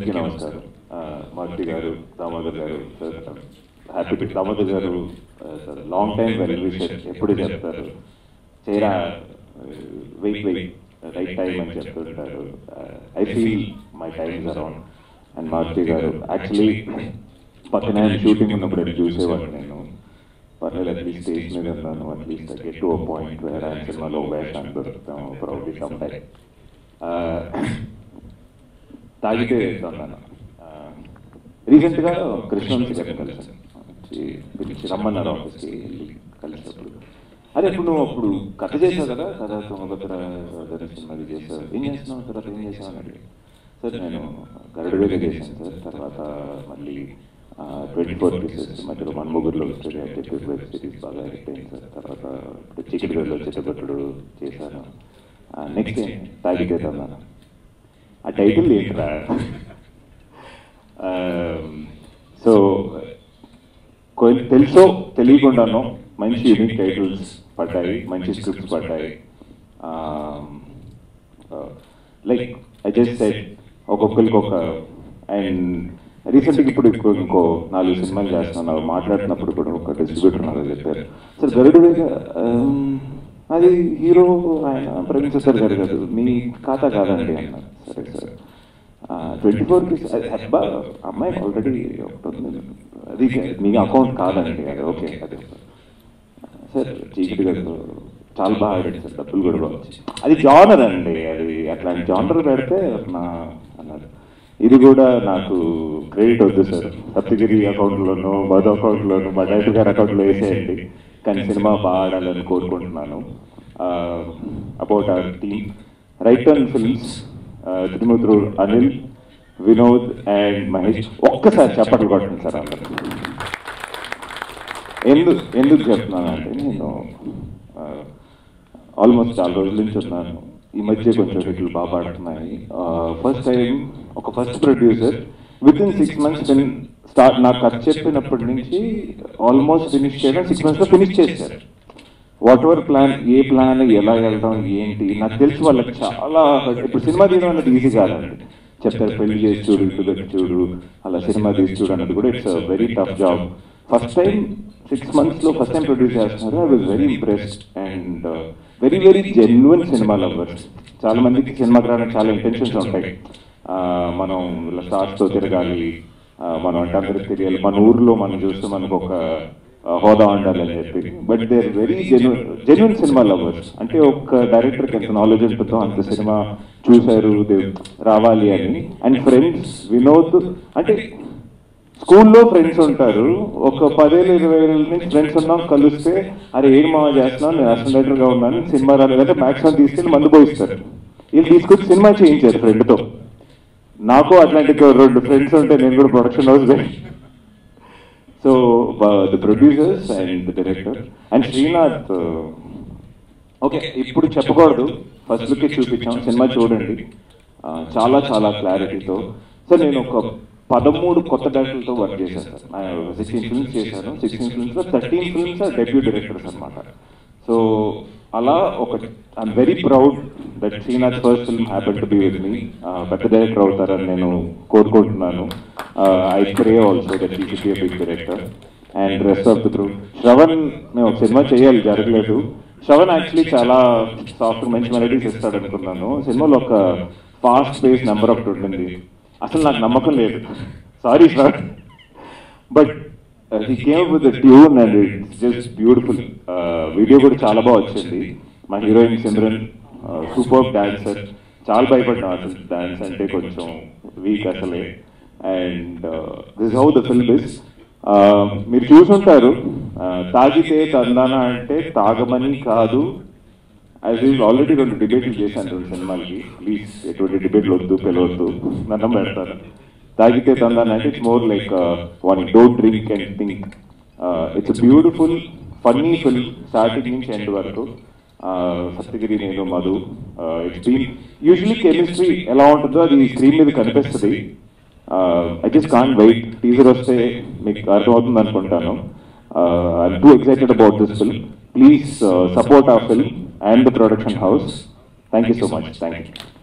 అందరికీ నమస్కారం ఆ, మారుతి గారు Damodar garu sir happy Damodar garu sir long time well wisher ఎప్పుడు చెప్తారు చేరా వెయిట్ వెయిట్ రైట్ టైం అని చెప్తుంటారు I feel my times around and Maruthi garu actually పక్కన ఆయన షూటింగ్ ఉన్నప్పుడు ఎప్పుడు చూసేవాడు నేను పర్లేదు అట్లీస్ట్ స్టేజ్ మీద ఉన్నాను అట్లీస్ట్ గెట్ టు పాయింట్ వేరే ఆయన సినిమాలో వేషాన్ని దొరుకుతాం ప్రౌడ్లీ సమ్ టైం తాగితే వేస్తున్నాను రీసెంట్గా కృష్ణవంశీ గారిని కలిసాను వచ్చి పిలిచి రమ్మన్నారు ఆఫీస్కి వెళ్ళి కలిసినప్పుడు అరే ఇప్పుడు నువ్వు అప్పుడు కథ చేసావు కదా కథ తుంగభద్ర గారి సినిమాది చేసావు ఏం చేస్తున్నావు తర్వాత ఏం చేసావు అని అడిగాడు సార్ నేను గరుడుగా చేశాను సార్ తర్వాత మళ్ళీ ట్వంటీ ఫోర్ పీసెస్ మధ్యలో మన ముగ్గురులో వచ్చేది అని చెప్పి వెబ్ సిరీస్ బాగా హిట్ అయింది సార్ తర్వాత ఇప్పుడు చీకటి గదిలో చిట్టబట్టుడు చేశాను నెక్స్ట్ ఏం తాగితే తన్నాను ఆ టైటిల్ ఏంట్రా సో తెలుసో తెలియకుండానో మంచి యూనిక్ టైటిల్స్ పడ్డాయి మంచి స్క్రిప్ట్స్ పడ్డాయి లైక్ ఐ జస్ట్ సెట్ ఒక్కొక్కరికి ఒక అండ్ రీసెంట్గా ఇప్పుడు ఇంకో ఇంకో నాలుగు సినిమాలు చేస్తున్నాను మాట్లాడుతున్నప్పుడు కూడా ఒక డిస్ట్రిబ్యూటర్ నాకు చెప్పారు సార్ గరుడు వేగ, ఆమ్, అది హీరో ఆయన ప్రవీణ్ సార్ గారు కాదు మీ ఖాతా కాదండి అన్నారు సరే సార్ ట్వంటీ ఫోర్ అబ్బా అమ్మాయి ఆల్రెడీ ఒకటి ఉంది అది మీ అకౌంట్ కాదండి అది ఓకే అదే సార్ చీకటి గారు చాలా బాగా ఆడాడు సార్ డబ్బులు కూడా బాగా వచ్చాయి. అది జానర్ అండి అది అట్లాంటి జానర్ పెడితే నా అన్నారు ఇది కూడా నాకు క్రెడిట్ వద్దు సార్ సప్తగిరి అకౌంట్లోనూ మధు అకౌంట్లోనూ మా డైరెక్టర్ గారి అకౌంట్లో వేసేయండి కానీ సినిమా బాగా ఆడాలని కోరుకుంటున్నాను about our team right and films తిరుమూతురు అనిల్ వినోద్ అండ్ మహేష్ ఒక్కసారి చప్పట్లు కొట్టండి సార్ అందరూ ఎందుకు ఎందుకు చెప్తున్నానంటే నేను ఆల్మోస్ట్ చాలా రోజుల నుంచి ఉన్నాను ఈ మధ్య కొంచెం హిట్లు బాగా పాడుతున్నాయి ఫస్ట్ టైం ఒక first producer within six months start నాకు కథ చెప్పినప్పటి నుంచి ఆల్మోస్ట్ ఫినిష్ చేయడం సిక్స్ మంత్స్లో ఫినిష్ చేశారు వాట్ ఎవర్ ప్లాన్ ఏ ప్లాన్ ఎలా వెళ్దాం ఏంటి నాకు తెలిసి వాళ్ళకి చాలా ఇప్పుడు సినిమా తీయడం అనేది ఈజీ కాదండి చెప్తారు పెళ్లి చేసి చూడు ఇటు పెట్టి చూడు అలా సినిమా తీసి చూడు అన్నది కూడా it's very tough job first time six months లో ఫస్ట్ టైం ప్రొడ్యూస్ చేస్తున్నారు I was very impressed and very very genuine cinema lovers చాలా మందికి సినిమాకి రావడానికి చాలా ఇంటెన్షన్స్ ఉంటాయి ఆ, మనం ఇలా స్టార్స్ తో తిరగాలి ఆ, మనం అంటే అందరికి తెలియాలి మన ఊర్లో మనం చూస్తే మనకు ఒక ఆ, హోదా ఉండాలి అని చెప్పి but they are very genuine genuine cinema lovers అంటే ఒక డైరెక్టర్కి ఎంత నాలెడ్జ్ ఉంటుందో అంత సినిమా చూశారు దే- రావాలి అని అండ్ ఫ్రెండ్స్ వినోద్ అంటే స్కూల్లో ఫ్రెండ్స్ ఉంటారు ఒక పదేళ్ళు ఇరవై ఏళ్ళ నుంచి ఫ్రెండ్స్ ఉన్నాం కలిస్తే అరే ఏం మామ చేస్తున్నావు నేను అసిస్టెంట్ డైరెక్టర్ గా ఉన్నాను సినిమా రాలేదంటే మాక్సిమం తీసుకెళ్ళి మందు పోయిస్తారు వీళ్ళు తీసుకొచ్చి సినిమా చేయించారు ఫ్రెండ్తో నాకు అట్లాంటి ఒక రెండు ఫ్రెండ్స్ ఉంటే నేను కూడా production house so the producers and the director and Srinath okay ఇప్పుడు చెప్పకూడదు ఫస్ట్ లుక్ చూపించాం సినిమా చూడండి ఆ, చాలా చాలా క్లారిటీతో సార్ నేను ఒక పదమూడు కొత్త డైరెక్టర్లతో వర్క్ చేశాను సార్ సిక్స్టీన్ ఫిల్మ్స్ చేశాను సిక్స్టీన్ ఫిల్మ్స్ లో థర్టీన్ ఫిల్మ్స్ డెబ్యూ డైరెక్టర్స్ అనమాట సో అలా ఒక I'm very proud that Srinath first film happen to be with me పెద్ద డైరెక్టర్ అవుతారని నేను కోరుకుంటున్నాను I pray also that he should be big director and rest of the crew Shravan మేము ఒక సినిమా చేయాలి జరగలేదు శ్రవణ్ యాక్చువల్లీ చాలా సాఫ్ట్ మంచి మెలడీస్ ఇస్తాడు అనుకున్నాను సినిమాలో ఒక ఫాస్ట్ పేస్ నెంబర్ ఒకటి ఉండింది అసలు నాకు నమ్మకం లేదు sorry Shravan but he came with tune and it's just beautiful video కూడా చాలా బాగా వచ్చింది మా హీరోయిన్ సిమ్రన్ సూపర్ డాన్సర్ చాలా భయపడ్డా అసలు డాన్స్ అంటే కొంచెం వీక్ అసలే and this how the film is మీరు చూసుంటారు uh, తాగితే తందాన అంటే తాగమని కాదు యాజ్ ఈజ్ ఆల్రెడీ రెండు డిబేట్లు చేశాను రెండు సినిమాలకి ప్లీజ్ ఎటువంటి డిబేట్లు వద్దు పిలవద్దు నన్ను పెడతాను తాగితే తందాన అంటే it's more like one don't drink and think it's beautiful funny film starting నుంచి ఎండ్ వరకు Uh, సప్తగిరి నేను Madhu it's been usually chemistry ఎలా ఉంటుందో అది స్క్రీన్ మీద కనిపిస్తుంది I just can wait teaser వస్తే మీకు అర్థమవుతుంది అనుకుంటాను I'm too excited about this film please support ఆ film and the production house thank you so much thank you